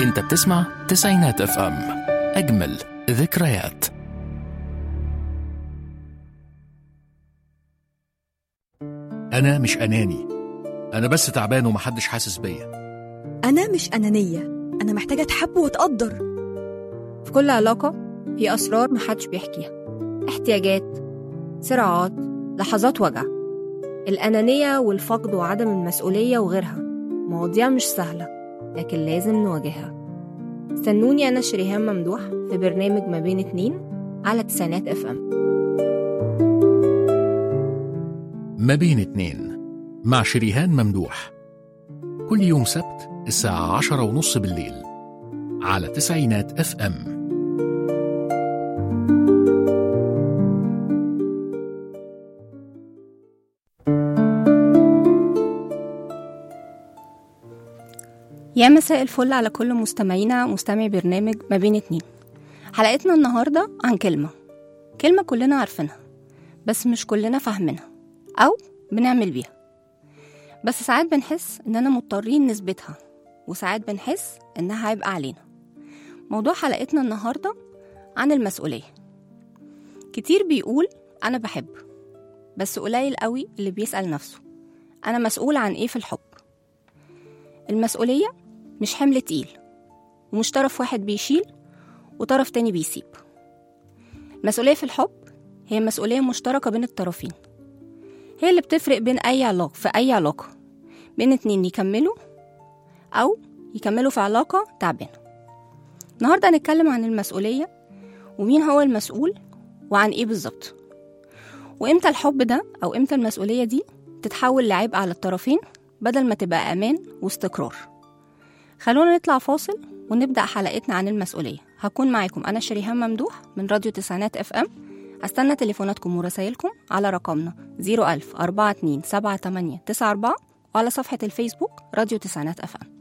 انت بتسمع تسعينات اف ام اجمل ذكريات انا مش اناني انا بس تعبان ومحدش حاسس بيا أنا مش أنانية أنا محتاجة أتحب وأتقدر في كل علاقة في أسرار محدش بيحكيها احتياجات صراعات لحظات وجع الأنانية والفقد وعدم المسؤولية وغيرها مواضيع مش سهلة لكن لازم نواجهها استنوني أنا شريهان ممدوح في برنامج ما بين اتنين على تسعينات اف ام ما بين اتنين مع شريهان ممدوح كل يوم سبت الساعة عشرة ونص بالليل على تسعينات اف ام يا مساء الفل على كل مستمعينا مستمعي برنامج ما بين اتنين حلقتنا النهاردة عن كلمة كلمة كلنا عارفينها بس مش كلنا فاهمينها أو بنعمل بيها بس ساعات بنحس إننا مضطرين نثبتها وساعات بنحس إنها عبء علينا موضوع حلقتنا النهاردة عن المسؤولية كتير بيقول أنا بحب بس قليل قوي اللي بيسأل نفسه أنا مسؤول عن إيه في الحب المسؤولية مش حمل تقيل ومش طرف واحد بيشيل وطرف تاني بيسيب المسؤولية في الحب هي مسؤولية مشتركة بين الطرفين هي اللي بتفرق بين أي علاقة في أي علاقة بين اتنين يكملوا أو يكملوا في علاقة تعبانة النهاردة هنتكلم عن المسؤولية ومين هو المسؤول وعن إيه بالظبط وإمتى الحب ده أو إمتى المسؤولية دي تتحول لعبء على الطرفين بدل ما تبقى أمان واستقرار خلونا نطلع فاصل ونبدأ حلقتنا عن المسؤولية هكون معاكم أنا شريهان ممدوح من راديو تسعينات اف ام هستنى تليفوناتكم ورسايلكم على رقمنا 01000 42 78 94 وعلى صفحة الفيسبوك راديو تسعينات اف ام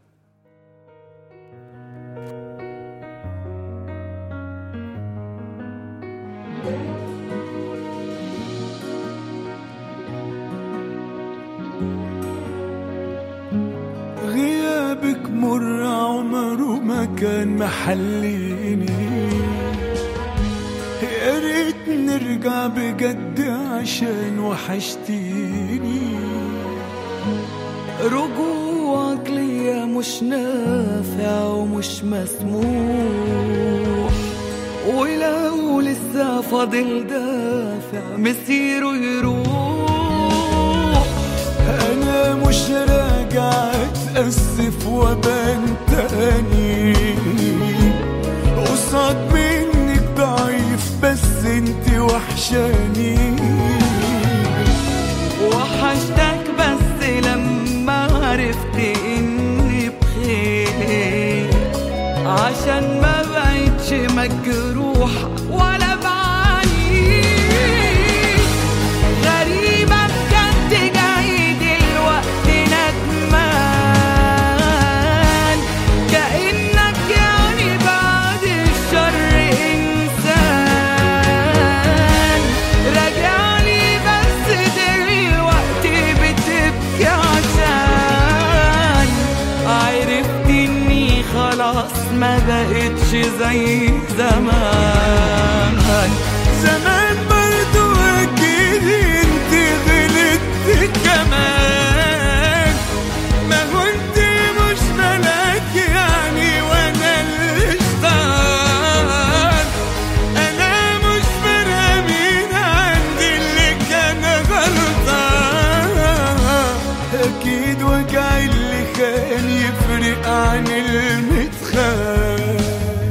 غيابك مر عمره ما كان محليني يا ريت نرجع بجد عشان وحشتيني رجوعك ليا مش نافع ومش مسموح ولو لسه فاضل دافع مسيره يروح انا مش راجع اتاسف وابان تاني قصاد منك ضعيف بس انت وحشاني وحشتك بس لما عرفت اني بخير عشان ما بقتش مجروح ولا بعاني غريبة بجد جاي دلوقتي ندمان كأنك يعني بعد الشر إنسان راجعلي بس دلوقتي بتبكي عشان عرفت إني خلاص ما بقتش زي زمان زمان برضو أكيد انت غلطت كمان ما كنت مش ملاك يعني وانا الشيطان انا مش فارقه مين عندي اللي كان غلطان اكيد وجع اللي كان يفرق عن المتخان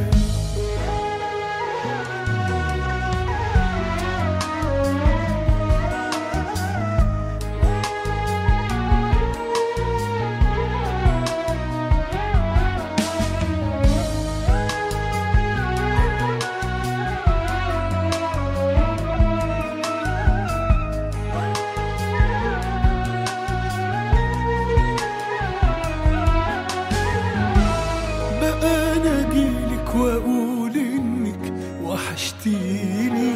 بقى انا اجيلك واقول انك وحشتيني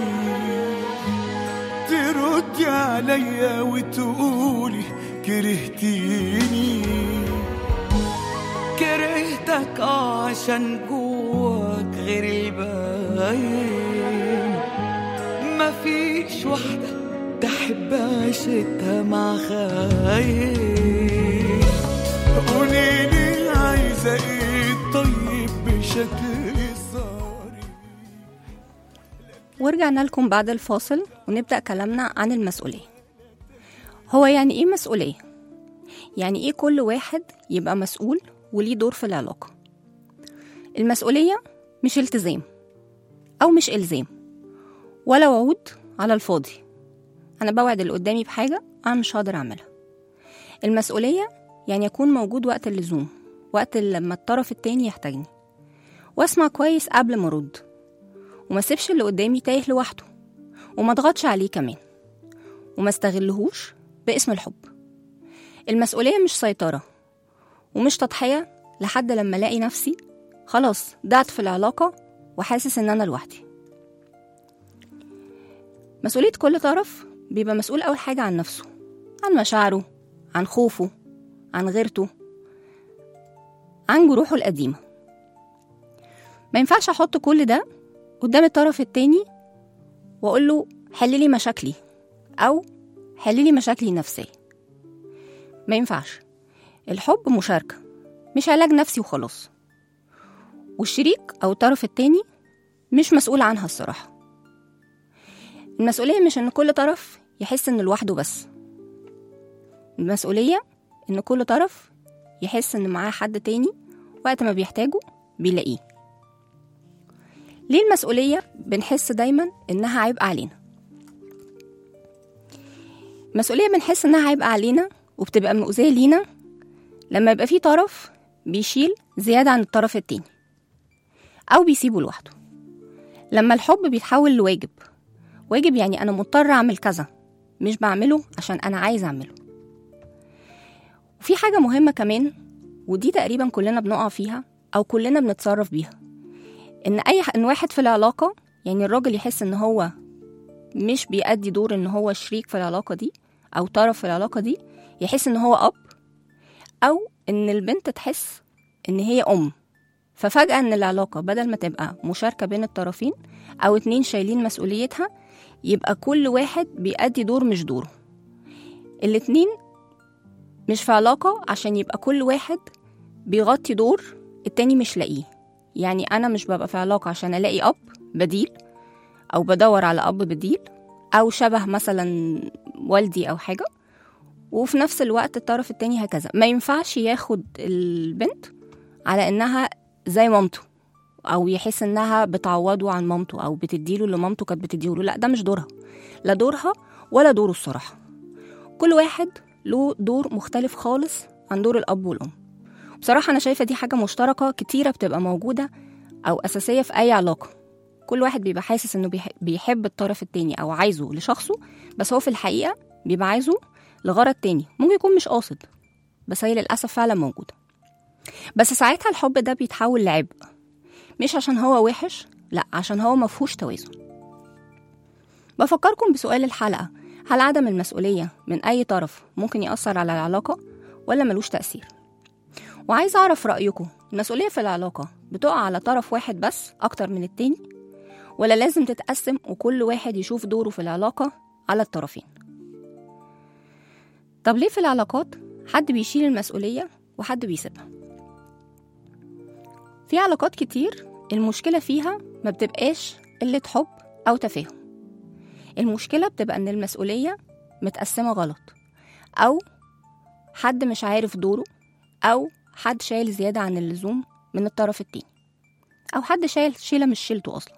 تردي عليا وتقولي كرهتيني كرهتك اه عشان جواك غير الباين مفيش واحدة تحب عيشتها مع خاين قوليلي عايزة ايه طيب بشكل ظريف ورجعنا لكم بعد الفاصل ونبدأ كلامنا عن المسؤولية هو يعني إيه مسؤولية؟ يعني إيه كل واحد يبقى مسؤول وليه دور في العلاقة المسؤولية مش التزام أو مش إلزام ولا وعود على الفاضي أنا بوعد اللي قدامي بحاجة أنا مش هقدر أعملها المسؤولية يعني أكون موجود وقت اللزوم وقت لما الطرف التاني يحتاجني واسمع كويس قبل ما ارد وما سيبش اللي قدامي تايه لوحده وما اضغطش عليه كمان وما استغلهوش باسم الحب المسؤولية مش سيطرة ومش تضحية لحد لما الاقي نفسي خلاص ضعت في العلاقة وحاسس ان انا لوحدي مسؤولية كل طرف بيبقى مسؤول أول حاجة عن نفسه عن مشاعره عن خوفه عن غيرته عن جروحه القديمة ما ينفعش أحط كل ده قدام الطرف التاني وأقول له حللي مشاكلي أو حللي مشاكلي النفسية ما ينفعش الحب مشاركة مش علاج نفسي وخلاص والشريك أو الطرف التاني مش مسؤول عنها الصراحة المسؤولية مش إن كل طرف يحس إنه لوحده بس المسؤولية إن كل طرف يحس إن معاه حد تاني وقت ما بيحتاجه بيلاقيه ليه المسؤولية بنحس دايما إنها عبء علينا المسؤولية بنحس إنها عبء علينا وبتبقى مؤذية لينا لما يبقى في طرف بيشيل زيادة عن الطرف التاني أو بيسيبه لوحده لما الحب بيتحول لواجب واجب يعني أنا مضطر أعمل كذا مش بعمله عشان أنا عايز أعمله وفي حاجة مهمة كمان ودي تقريبا كلنا بنقع فيها أو كلنا بنتصرف بيها إن أي إن واحد في العلاقة يعني الراجل يحس إن هو مش بيأدي دور إن هو شريك في العلاقة دي أو طرف في العلاقة دي يحس إن هو أب أو إن البنت تحس إن هي أم ففجأة إن العلاقة بدل ما تبقى مشاركة بين الطرفين أو اتنين شايلين مسؤوليتها يبقى كل واحد بيأدي دور مش دوره الاتنين مش في علاقة عشان يبقى كل واحد بيغطي دور التاني مش لاقيه يعني أنا مش ببقى في علاقة عشان ألاقي أب بديل أو بدور على أب بديل أو شبه مثلا والدي أو حاجة وفي نفس الوقت الطرف التاني هكذا ما ينفعش ياخد البنت على إنها زي مامته أو يحس إنها بتعوضه عن مامته أو بتديله اللي مامته كانت بتديله لا ده مش دورها لا دورها ولا دوره الصراحة كل واحد له دور مختلف خالص عن دور الأب والأم بصراحة أنا شايفة دي حاجة مشتركة كتيرة بتبقى موجودة أو أساسية في أي علاقة كل واحد بيبقى حاسس إنه بيح- بيحب الطرف التاني أو عايزه لشخصه بس هو في الحقيقة بيبقى عايزه لغرض تاني ممكن يكون مش قاصد بس هي للأسف فعلا موجودة بس ساعتها الحب ده بيتحول لعبء مش عشان هو وحش لا عشان هو مفهوش توازن بفكركم بسؤال الحلقة هل عدم المسؤولية من أي طرف ممكن يأثر على العلاقة ولا ملوش تأثير؟ وعايز أعرف رأيكم المسؤولية في العلاقة بتقع على طرف واحد بس أكتر من التاني ولا لازم تتقسم وكل واحد يشوف دوره في العلاقة على الطرفين طب ليه في العلاقات حد بيشيل المسؤولية وحد بيسيبها في علاقات كتير المشكلة فيها ما بتبقاش قلة حب أو تفاهم المشكلة بتبقى إن المسؤولية متقسمة غلط أو حد مش عارف دوره أو حد شايل زيادة عن اللزوم من الطرف التاني أو حد شايل شيلة مش شيلته أصلا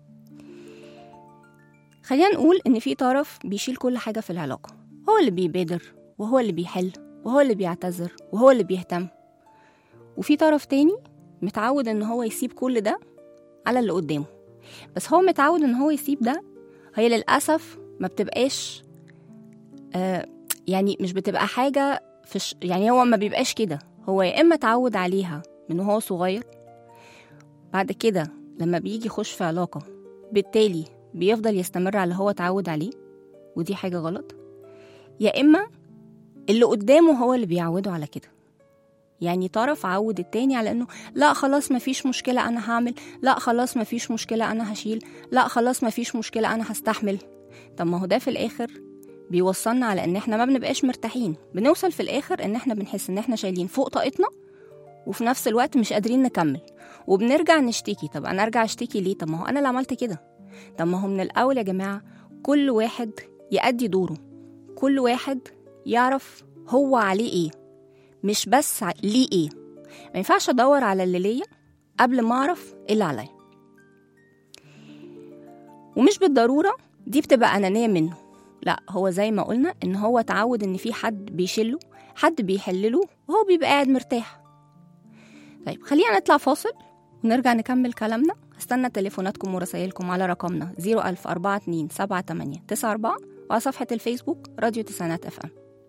خلينا نقول إن في طرف بيشيل كل حاجة في العلاقة هو اللي بيبادر وهو اللي بيحل وهو اللي بيعتذر وهو اللي بيهتم وفي طرف تاني متعود إن هو يسيب كل ده على اللي قدامه بس هو متعود إن هو يسيب ده هي للأسف ما بتبقاش آه يعني مش بتبقى حاجة في ش... يعني هو ما بيبقاش كده هو يا إما اتعود عليها من وهو صغير بعد كده لما بيجي يخش في علاقة بالتالي بيفضل يستمر على اللي هو اتعود عليه ودي حاجة غلط يا إما اللي قدامه هو اللي بيعوده على كده يعني طرف عود التاني على انه لا خلاص مفيش مشكلة انا هعمل لا خلاص مفيش مشكلة انا هشيل لا خلاص مفيش مشكلة انا هستحمل طب ما هو ده في الاخر بيوصلنا على ان احنا ما بنبقاش مرتاحين بنوصل في الاخر ان احنا بنحس ان احنا شايلين فوق طاقتنا وفي نفس الوقت مش قادرين نكمل وبنرجع نشتكي طب انا ارجع اشتكي ليه طب ما هو انا اللي عملت كده طب ما هو من الاول يا جماعه كل واحد يأدي دوره كل واحد يعرف هو عليه ايه مش بس ع- ليه ايه ما ينفعش ادور على اللي ليا قبل ما اعرف ايه اللي عليا ومش بالضروره دي بتبقى انانيه منه لا هو زي ما قلنا ان هو اتعود ان في حد بيشيله حد بيحلله وهو بيبقى قاعد مرتاح طيب خلينا نطلع فاصل ونرجع نكمل كلامنا هستنى تليفوناتكم ورسائلكم على رقمنا 010427894 وعلى صفحة الفيسبوك راديو تسعينات اف ام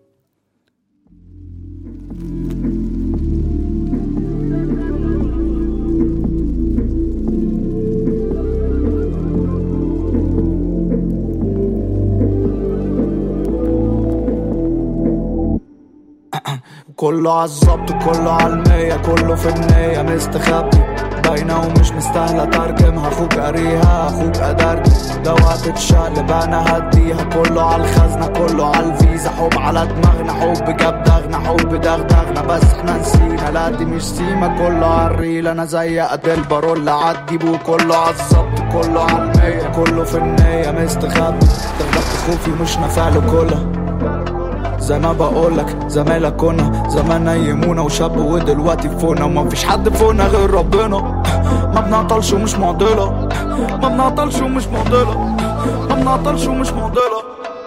كله عالظبط كله عالمية كله في النية مستخبي باينة ومش مستاهلة ترجمها اخوك قاريها اخوك قدرت لو هتتشقلب انا هديها كله عالخزنة كله عالفيزا حب على دماغنا حب جاب دغنا حب دغدغنا بس احنا نسينا لا دي مش سيما كله عالريل انا زي قد البارول عدي بو كله عالظبط كله عالمية كله في النية مستخبي تغلط خوفي مش نافعله كلها زي ما بقولك زمايلك كنا زمان نيمونا وشاب ودلوقتي فونا وما فيش حد فونا غير ربنا ما بنعطلش ومش معضلة ما بنعطلش ومش معضلة ما بنعطلش ومش معضلة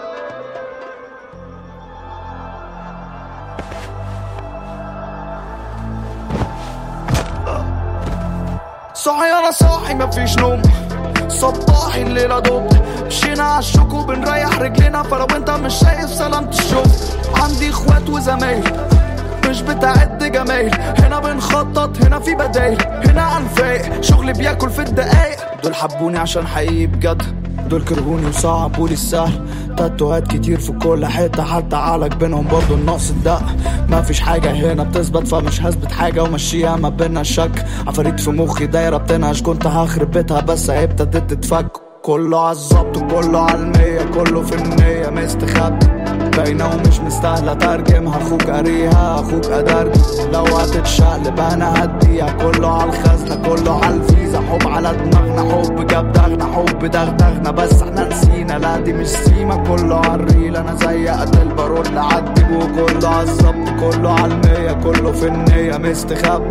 صاحي انا صاحي مفيش نوم صباحي الليلة دوب مشينا عالشوك وبنريح رجلينا فلو انت مش شايف سلامة الشوف عندي اخوات وزمايل مش بتعد جمايل هنا بنخطط هنا في بدايل هنا عنفايق شغل بياكل في الدقايق دول حبوني عشان حقيقي بجد دول كرهوني وصعبولي السهل تاتوهات كتير في كل حتة حتى عقلك بينهم برضو النقص الدق ما فيش حاجة هنا بتثبت فمش هثبت حاجة ومشيها ما بينا الشك عفاريت في مخي دايرة بتنهش كنت هخرب بيتها بس هي ابتدت تتفك كله عالظبط وكله عالمية كله في النية مستخبي باينة ومش مستاهلة ترجمها اخوك قاريها اخوك قدرت لو هتتشقلب انا هديها كله عالخزنة كله عالفيزا حب على دماغنا حب جاب دغنا حب دغدغنا بس احنا نسينا لا دي مش سيما كله عالريل انا زي قد البارول عدي وكله عالظبط كله عالمية كله في النية مستخبي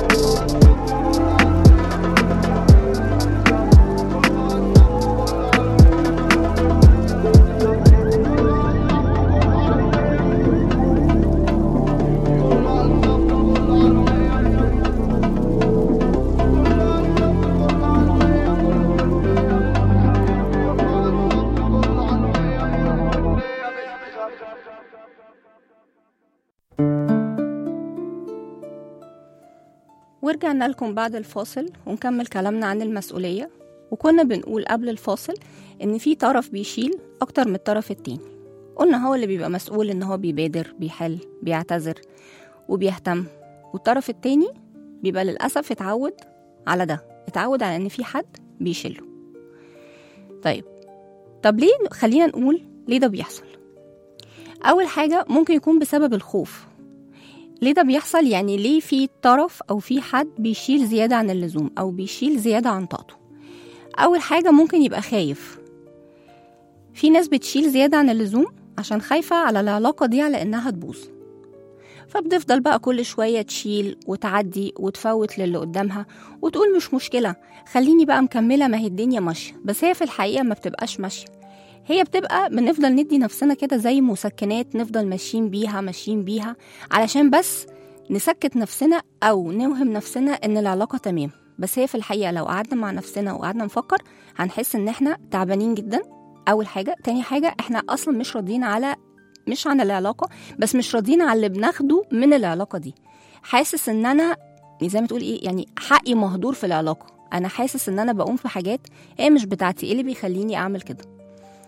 ورجعنا لكم بعد الفاصل ونكمل كلامنا عن المسؤولية وكنا بنقول قبل الفاصل إن في طرف بيشيل أكتر من الطرف التاني قلنا هو اللي بيبقى مسؤول إن هو بيبادر بيحل بيعتذر وبيهتم والطرف التاني بيبقى للأسف اتعود على ده اتعود على إن في حد بيشيله طيب طب ليه خلينا نقول ليه ده بيحصل أول حاجة ممكن يكون بسبب الخوف ليه ده بيحصل يعني ليه في طرف او في حد بيشيل زياده عن اللزوم او بيشيل زياده عن طاقته اول حاجه ممكن يبقى خايف في ناس بتشيل زياده عن اللزوم عشان خايفه على العلاقه دي على انها تبوظ فبتفضل بقى كل شويه تشيل وتعدي وتفوت للي قدامها وتقول مش مشكله خليني بقى مكمله ما هي الدنيا ماشيه بس هي في الحقيقه ما بتبقاش ماشيه هي بتبقى بنفضل ندي نفسنا كده زي مسكنات نفضل ماشيين بيها ماشيين بيها علشان بس نسكت نفسنا او نوهم نفسنا ان العلاقه تمام بس هي في الحقيقه لو قعدنا مع نفسنا وقعدنا نفكر هنحس ان احنا تعبانين جدا اول حاجه تاني حاجه احنا اصلا مش راضيين على مش عن العلاقه بس مش راضيين على اللي بناخده من العلاقه دي حاسس ان انا زي ما تقول ايه يعني حقي مهدور في العلاقه انا حاسس ان انا بقوم في حاجات هي مش بتاعتي ايه اللي بيخليني اعمل كده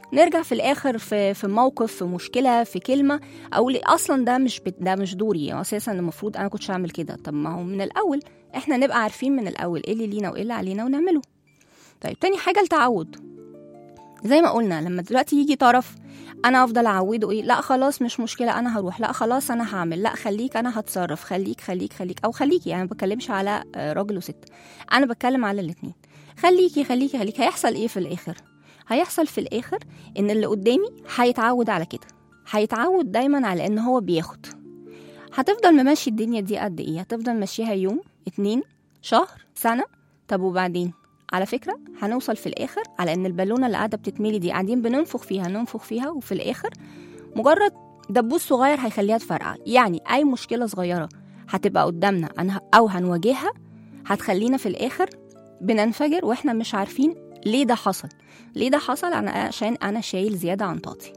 نرجع في الاخر في في موقف في مشكله في كلمه اقول اصلا ده مش بت- ده مش دوري يعني اساسا المفروض انا كنتش اعمل كده طب ما هو من الاول احنا نبقى عارفين من الاول ايه اللي لينا وايه اللي علينا ونعمله طيب تاني حاجه التعود زي ما قلنا لما دلوقتي يجي طرف انا افضل اعوده ايه لا خلاص مش مشكله انا هروح لا خلاص انا هعمل لا خليك انا هتصرف خليك خليك خليك او خليكي يعني ما بتكلمش على آه، راجل وست انا بتكلم على الاتنين خليكي خليكي خليكي هيحصل ايه في الاخر هيحصل في الاخر ان اللي قدامي هيتعود على كده هيتعود دايما على ان هو بياخد هتفضل ممشي الدنيا دي قد ايه هتفضل ماشيها يوم اتنين شهر سنه طب وبعدين على فكره هنوصل في الاخر على ان البالونه اللي قاعده بتتملي دي قاعدين بننفخ فيها ننفخ فيها وفي الاخر مجرد دبوس صغير هيخليها تفرقع يعني اي مشكله صغيره هتبقى قدامنا أنا- او هنواجهها هتخلينا في الاخر بننفجر واحنا مش عارفين ليه ده حصل ليه ده حصل أنا عشان انا شايل زياده عن طاقتي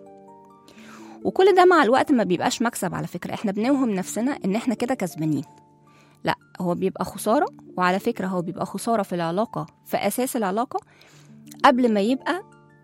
وكل ده مع الوقت ما بيبقاش مكسب على فكره احنا بنوهم نفسنا ان احنا كده كسبانين لا هو بيبقى خساره وعلى فكره هو بيبقى خساره في العلاقه في اساس العلاقه قبل ما يبقى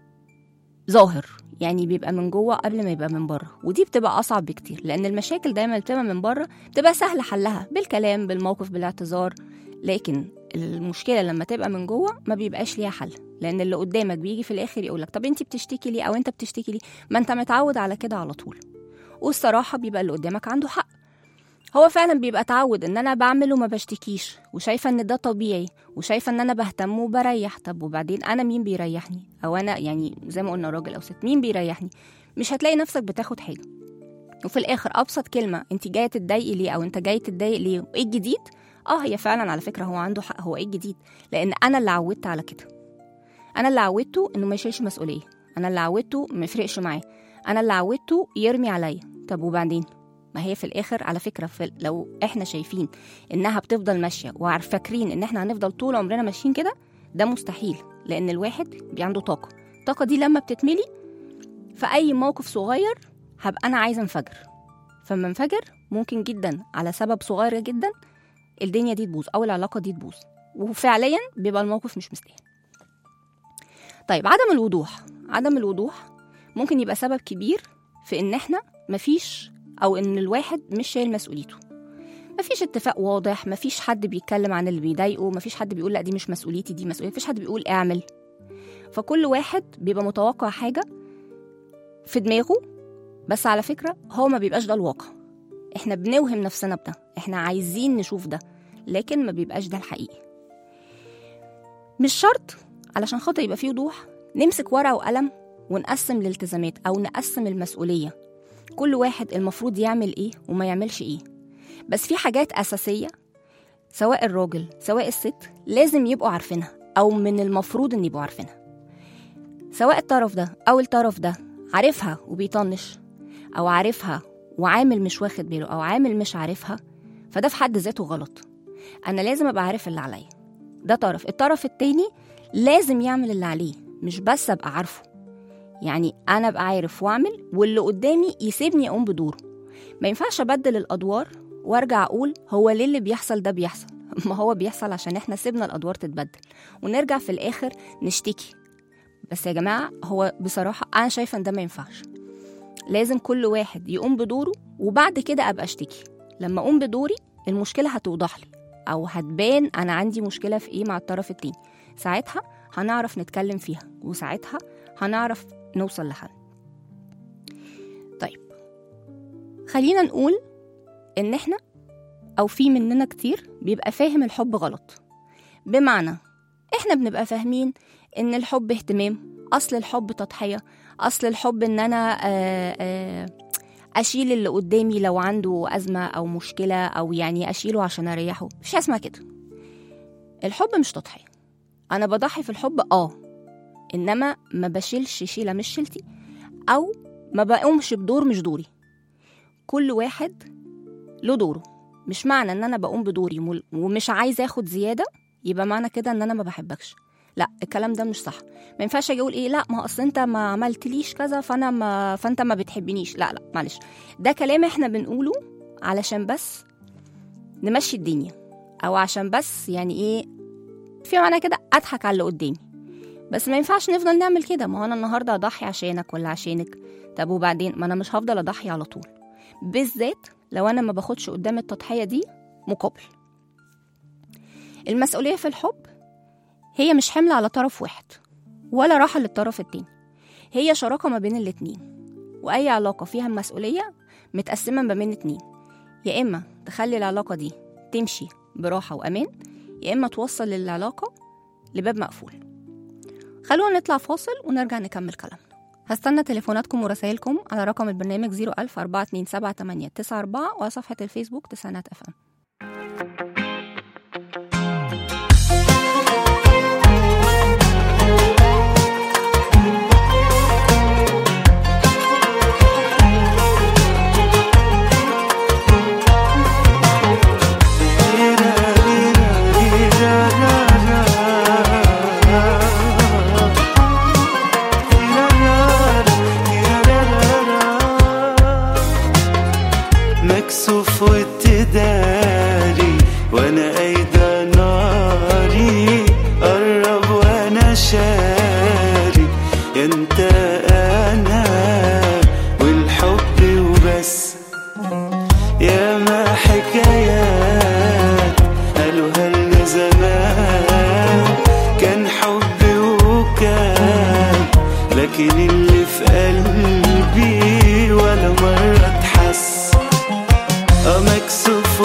ظاهر يعني بيبقى من جوه قبل ما يبقى من بره ودي بتبقى اصعب بكتير لان المشاكل دايما اللي بتبقى من بره بتبقى سهل حلها بالكلام بالموقف بالاعتذار لكن المشكله لما تبقى من جوه ما بيبقاش ليها حل لان اللي قدامك بيجي في الاخر يقولك طب انت بتشتكي ليه او انت بتشتكي ليه ما انت متعود على كده على طول والصراحه بيبقى اللي قدامك عنده حق هو فعلا بيبقى اتعود ان انا بعمل وما بشتكيش وشايفه ان ده طبيعي وشايفه ان انا بهتم وبريح طب وبعدين انا مين بيريحني او انا يعني زي ما قلنا راجل او ست مين بيريحني مش هتلاقي نفسك بتاخد حاجه وفي الاخر ابسط كلمه انت جايه تتضايقي ليه او انت جاي تتضايق ليه ايه الجديد اه هي فعلا على فكره هو عنده حق هو ايه الجديد لان انا اللي عودت على كده انا اللي عودته انه ما يشيلش مسؤوليه انا اللي عودته ما يفرقش معاه انا اللي عودته يرمي عليا طب وبعدين ما هي في الاخر على فكره في لو احنا شايفين انها بتفضل ماشيه وعارف فاكرين ان احنا هنفضل طول عمرنا ماشيين كده ده مستحيل لان الواحد بيبقى عنده طاقه الطاقه دي لما بتتملي في اي موقف صغير هبقى انا عايزه انفجر فلما انفجر ممكن جدا على سبب صغير جدا الدنيا دي تبوظ او العلاقه دي تبوظ وفعليا بيبقى الموقف مش مستاهل طيب عدم الوضوح عدم الوضوح ممكن يبقى سبب كبير في ان احنا مفيش او ان الواحد مش شايل مسؤوليته مفيش اتفاق واضح مفيش حد بيتكلم عن اللي بيضايقه مفيش حد بيقول لا دي مش مسؤوليتي دي مسؤوليتي مفيش حد بيقول اعمل فكل واحد بيبقى متوقع حاجه في دماغه بس على فكره هو ما بيبقاش ده الواقع احنا بنوهم نفسنا بده احنا عايزين نشوف ده لكن ما بيبقاش ده الحقيقي مش شرط علشان خاطر يبقى فيه وضوح نمسك ورقه وقلم ونقسم الالتزامات او نقسم المسؤوليه كل واحد المفروض يعمل ايه وما يعملش ايه بس في حاجات اساسيه سواء الراجل سواء الست لازم يبقوا عارفينها او من المفروض ان يبقوا عارفينها سواء الطرف ده او الطرف ده عارفها وبيطنش او عارفها وعامل مش واخد باله او عامل مش عارفها فده في حد ذاته غلط انا لازم ابقى عارف اللي عليا ده طرف الطرف التاني لازم يعمل اللي عليه مش بس ابقى عارفه يعني انا ابقى عارف واعمل واللي قدامي يسيبني اقوم بدوره ما ينفعش ابدل الادوار وارجع اقول هو ليه اللي بيحصل ده بيحصل ما هو بيحصل عشان احنا سيبنا الادوار تتبدل ونرجع في الاخر نشتكي بس يا جماعه هو بصراحه انا شايفه ان ده ما ينفعش لازم كل واحد يقوم بدوره وبعد كده ابقى اشتكي لما اقوم بدوري المشكله هتوضح لي او هتبان انا عندي مشكله في ايه مع الطرف التاني ساعتها هنعرف نتكلم فيها وساعتها هنعرف نوصل لحل طيب خلينا نقول ان احنا او في مننا كتير بيبقى فاهم الحب غلط بمعنى احنا بنبقى فاهمين ان الحب اهتمام اصل الحب تضحيه اصل الحب ان انا آآ آآ اشيل اللي قدامي لو عنده ازمه او مشكله او يعني اشيله عشان اريحه مفيش حاجه اسمها كده الحب مش تضحيه انا بضحي في الحب اه انما ما بشيلش شيله مش شيلتي او ما بقومش بدور مش دوري كل واحد له دوره مش معنى ان انا بقوم بدوري مل- ومش عايزه اخد زياده يبقى معنى كده ان انا ما بحبكش لا الكلام ده مش صح ما ينفعش اجي اقول ايه لا ما اصل انت ما عملتليش كذا فانا ما فانت ما بتحبنيش لا لا معلش ده كلام احنا بنقوله علشان بس نمشي الدنيا او عشان بس يعني ايه في معنى كده اضحك على اللي قدامي بس ما ينفعش نفضل نعمل كده ما هو انا النهارده اضحي عشانك ولا عشانك طب وبعدين ما انا مش هفضل اضحي على طول بالذات لو انا ما باخدش قدام التضحيه دي مقابل المسؤوليه في الحب هي مش حمل على طرف واحد ولا راحه للطرف التاني هي شراكه ما بين الاتنين واي علاقه فيها مسؤوليه متقسمه ما بين اتنين يا اما تخلي العلاقه دي تمشي براحه وامان يا اما توصل العلاقه لباب مقفول خلونا نطلع فاصل ونرجع نكمل كلامنا هستنى تليفوناتكم ورسائلكم على رقم البرنامج 01000 427 وعلى صفحة الفيسبوك تسعينات اف ام مكسوف وتداري وانا ايدا ناري قرب وانا شاري انت انا والحب وبس يا ما حكايات قالوا هل زمان كان حب وكان لكن اللي في قلبي ولا مرة اتحس اه مكسوف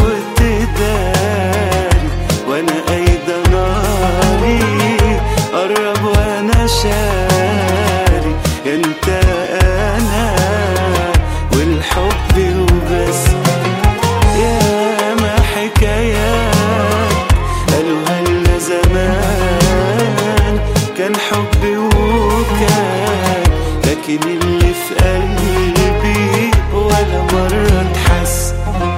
وتداري وانا ايدا ناري قرب وانا شاري انت انا والحب وبس يا ما حكايات قالوا هل زمان كان حب وكان لكن اللي في قلبي ولا مرة اتحس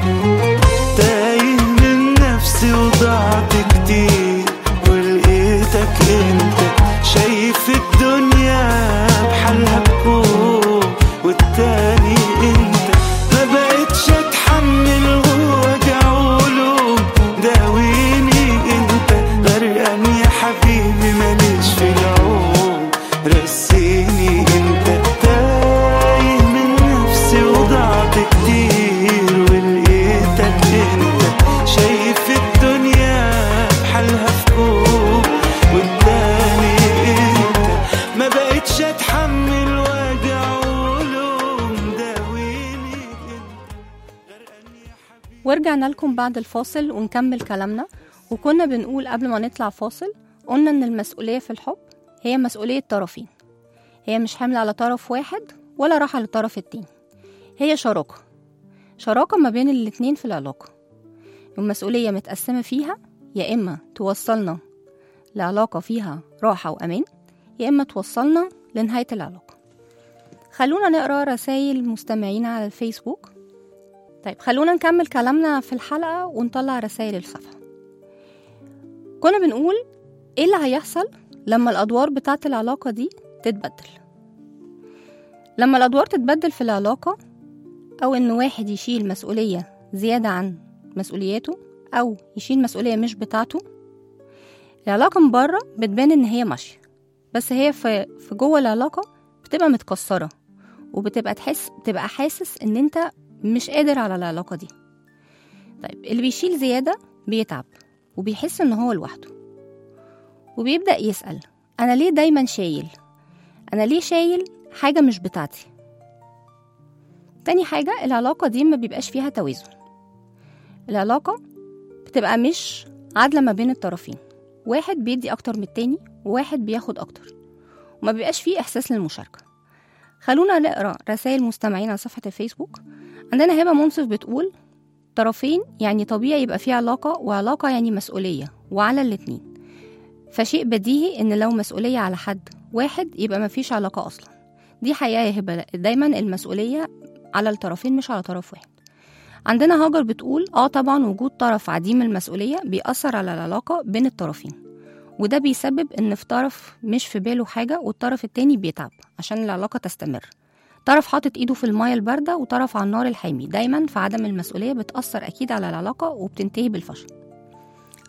تايه من نفسي وضعت كتير ولقيتك انت شايف الدنيا بحالها بكون والتاني انت ما بقتش اتحمل ووجع ولوم داويني انت غرقان يا حبيبي ماليش في العوم رسيني انت تايه من نفسي وضعت كتير ولقيتك انت شايف الدنيا بحالها في كوب والتاني انت ما بقتش اتحمل وجع ولوم داويني انت غرقان يا حبيبي ورجعنا لكم بعد الفاصل ونكمل كلامنا وكنا بنقول قبل ما نطلع فاصل قلنا ان المسؤولية في الحب هي مسؤولية طرفين هي مش حمل على طرف واحد ولا راحة للطرف التاني هي شراكة شراكة ما بين الاتنين في العلاقة المسؤولية متقسمة فيها يا إما توصلنا لعلاقة فيها راحة وأمان يا إما توصلنا لنهاية العلاقة خلونا نقرأ رسائل مستمعينا على الفيسبوك طيب خلونا نكمل كلامنا في الحلقة ونطلع رسائل الصفحة كنا بنقول ايه اللي هيحصل لما الأدوار بتاعة العلاقة دي تتبدل لما الأدوار تتبدل في العلاقة أو إن واحد يشيل مسؤولية زيادة عن مسؤولياته أو يشيل مسؤولية مش بتاعته العلاقة من بره بتبان إن هي ماشية بس هي في, في جوه العلاقة بتبقى متكسرة وبتبقى تحس بتبقى حاسس إن أنت مش قادر على العلاقة دي طيب اللي بيشيل زيادة بيتعب وبيحس إن هو لوحده وبيبدأ يسأل أنا ليه دايما شايل أنا ليه شايل حاجة مش بتاعتي تاني حاجة العلاقة دي ما بيبقاش فيها توازن العلاقة بتبقى مش عادلة ما بين الطرفين واحد بيدي أكتر من التاني وواحد بياخد أكتر وما بيبقاش فيه إحساس للمشاركة خلونا نقرأ رسائل مستمعين على صفحة الفيسبوك عندنا هبة منصف بتقول طرفين يعني طبيعي يبقى في علاقة وعلاقة يعني مسؤولية وعلى الاتنين فشيء بديهي إن لو مسؤولية على حد واحد يبقى مفيش علاقة أصلا دي حقيقة يا هبة دايما المسؤولية على الطرفين مش على طرف واحد عندنا هاجر بتقول اه طبعا وجود طرف عديم المسؤولية بيأثر على العلاقة بين الطرفين وده بيسبب ان في طرف مش في باله حاجة والطرف التاني بيتعب عشان العلاقة تستمر طرف حاطط ايده في المية الباردة وطرف على النار الحامي دايما في عدم المسؤولية بتأثر اكيد على العلاقة وبتنتهي بالفشل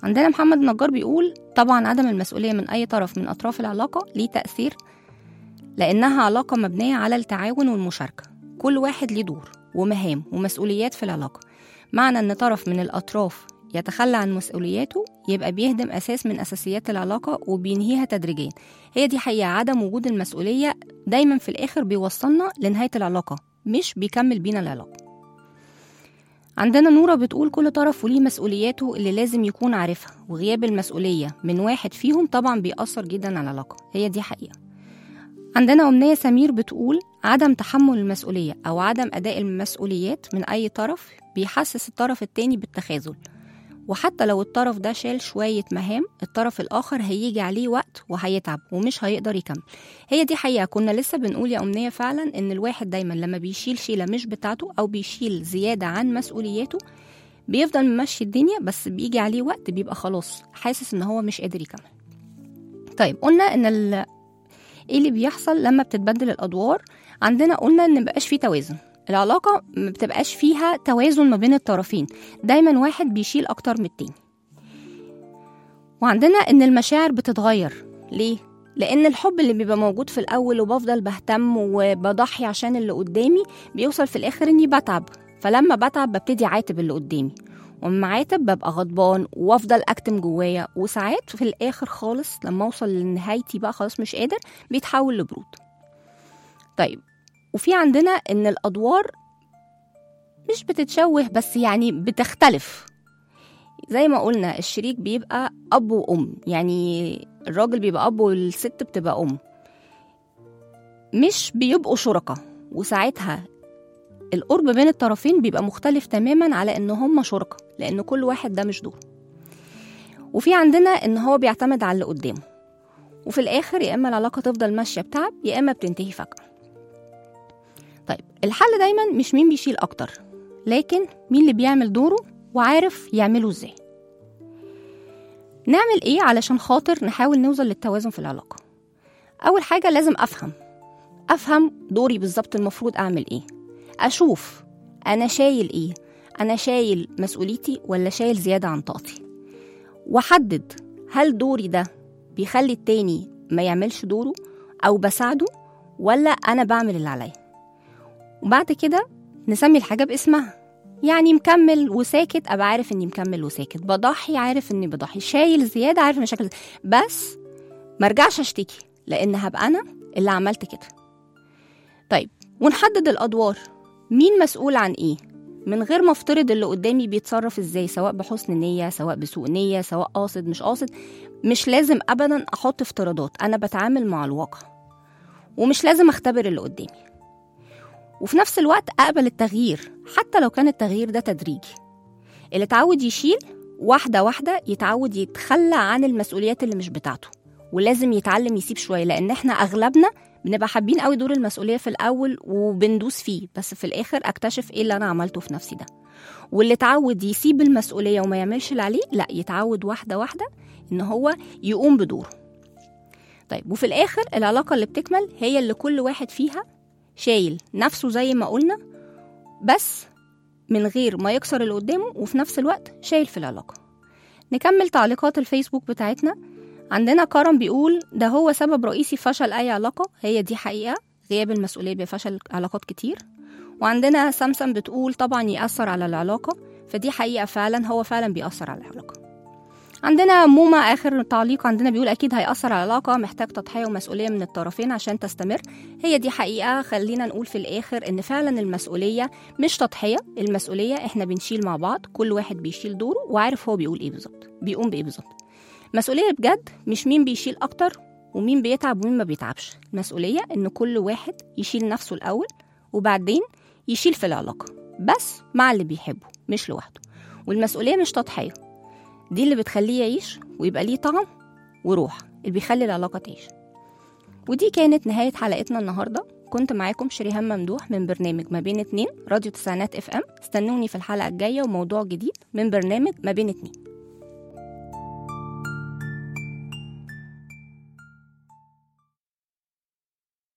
عندنا محمد نجار بيقول طبعا عدم المسؤولية من أي طرف من أطراف العلاقة ليه تأثير لأنها علاقة مبنية على التعاون والمشاركة كل واحد ليه دور ومهام ومسؤوليات في العلاقة معنى أن طرف من الأطراف يتخلى عن مسؤولياته يبقى بيهدم أساس من أساسيات العلاقة وبينهيها تدريجيا هي دي حقيقة عدم وجود المسؤولية دايما في الآخر بيوصلنا لنهاية العلاقة مش بيكمل بينا العلاقة عندنا نورة بتقول كل طرف وليه مسؤولياته اللي لازم يكون عارفها وغياب المسؤولية من واحد فيهم طبعا بيأثر جدا على العلاقة هي دي حقيقة عندنا أمنية سمير بتقول عدم تحمل المسؤولية أو عدم أداء المسؤوليات من أي طرف بيحسس الطرف التاني بالتخاذل وحتى لو الطرف ده شال شوية مهام الطرف الآخر هيجي عليه وقت وهيتعب ومش هيقدر يكمل هي دي حقيقة كنا لسه بنقول يا أمنية فعلا إن الواحد دايما لما بيشيل شيلة مش بتاعته أو بيشيل زيادة عن مسؤولياته بيفضل ممشي الدنيا بس بيجي عليه وقت بيبقى خلاص حاسس إن هو مش قادر يكمل طيب قلنا إن ال... ايه اللي بيحصل لما بتتبدل الادوار عندنا قلنا ان مبقاش فيه توازن العلاقه ما بتبقاش فيها توازن ما بين الطرفين دايما واحد بيشيل اكتر من التاني وعندنا ان المشاعر بتتغير ليه لان الحب اللي بيبقى موجود في الاول وبفضل بهتم وبضحي عشان اللي قدامي بيوصل في الاخر اني بتعب فلما بتعب ببتدي عاتب اللي قدامي ومع عاتب ببقى غضبان وافضل اكتم جوايا وساعات في الاخر خالص لما اوصل لنهايتي بقى خلاص مش قادر بيتحول لبرود طيب وفي عندنا ان الادوار مش بتتشوه بس يعني بتختلف زي ما قلنا الشريك بيبقى اب وام يعني الراجل بيبقى اب والست بتبقى ام مش بيبقوا شركاء وساعتها القرب بين الطرفين بيبقى مختلف تماما على ان هم شركاء لان كل واحد ده مش دوره وفي عندنا ان هو بيعتمد على اللي قدامه وفي الاخر يا اما العلاقه تفضل ماشيه بتعب يا اما بتنتهي فجاه طيب الحل دايما مش مين بيشيل اكتر لكن مين اللي بيعمل دوره وعارف يعمله ازاي نعمل ايه علشان خاطر نحاول نوصل للتوازن في العلاقه اول حاجه لازم افهم افهم دوري بالظبط المفروض اعمل ايه اشوف انا شايل ايه انا شايل مسؤوليتي ولا شايل زياده عن طاقتي واحدد هل دوري ده بيخلي التاني ما يعملش دوره او بساعده ولا انا بعمل اللي عليا وبعد كده نسمي الحاجه باسمها يعني مكمل وساكت ابقى عارف اني مكمل وساكت بضحي عارف اني بضحي شايل زياده عارف ان شكل بس مرجعش اشتكي لان هبقى انا اللي عملت كده طيب ونحدد الادوار مين مسؤول عن ايه من غير ما افترض اللي قدامي بيتصرف ازاي سواء بحسن نية سواء بسوء نية سواء قاصد مش قاصد مش لازم ابدا احط افتراضات انا بتعامل مع الواقع ومش لازم اختبر اللي قدامي وفي نفس الوقت اقبل التغيير حتى لو كان التغيير ده تدريجي اللي اتعود يشيل واحدة واحدة يتعود يتخلى عن المسؤوليات اللي مش بتاعته ولازم يتعلم يسيب شوية لأن احنا أغلبنا بنبقى حابين قوي دور المسؤولية في الأول وبندوس فيه بس في الآخر أكتشف إيه اللي أنا عملته في نفسي ده واللي اتعود يسيب المسؤولية وما يعملش اللي عليه لا يتعود واحدة واحدة إن هو يقوم بدوره طيب وفي الآخر العلاقة اللي بتكمل هي اللي كل واحد فيها شايل نفسه زي ما قلنا بس من غير ما يكسر اللي قدامه وفي نفس الوقت شايل في العلاقة نكمل تعليقات الفيسبوك بتاعتنا عندنا كرم بيقول ده هو سبب رئيسي في فشل أي علاقة هي دي حقيقة غياب المسؤولية بفشل علاقات كتير وعندنا سمسم بتقول طبعا يأثر على العلاقة فدي حقيقة فعلا هو فعلا بيأثر على العلاقة عندنا موما آخر تعليق عندنا بيقول أكيد هيأثر على العلاقة محتاج تضحية ومسؤولية من الطرفين عشان تستمر هي دي حقيقة خلينا نقول في الآخر إن فعلا المسؤولية مش تضحية المسؤولية إحنا بنشيل مع بعض كل واحد بيشيل دوره وعارف هو بيقول إيه بالظبط بيقوم بإيه بالظبط مسؤولية بجد مش مين بيشيل أكتر ومين بيتعب ومين ما بيتعبش المسؤولية إن كل واحد يشيل نفسه الأول وبعدين يشيل في العلاقة بس مع اللي بيحبه مش لوحده والمسؤولية مش تضحية دي اللي بتخليه يعيش ويبقى ليه طعم وروح اللي بيخلي العلاقة تعيش ودي كانت نهاية حلقتنا النهاردة كنت معاكم شريهان ممدوح من برنامج ما بين اتنين راديو تسعينات اف ام استنوني في الحلقة الجاية وموضوع جديد من برنامج ما بين اتنين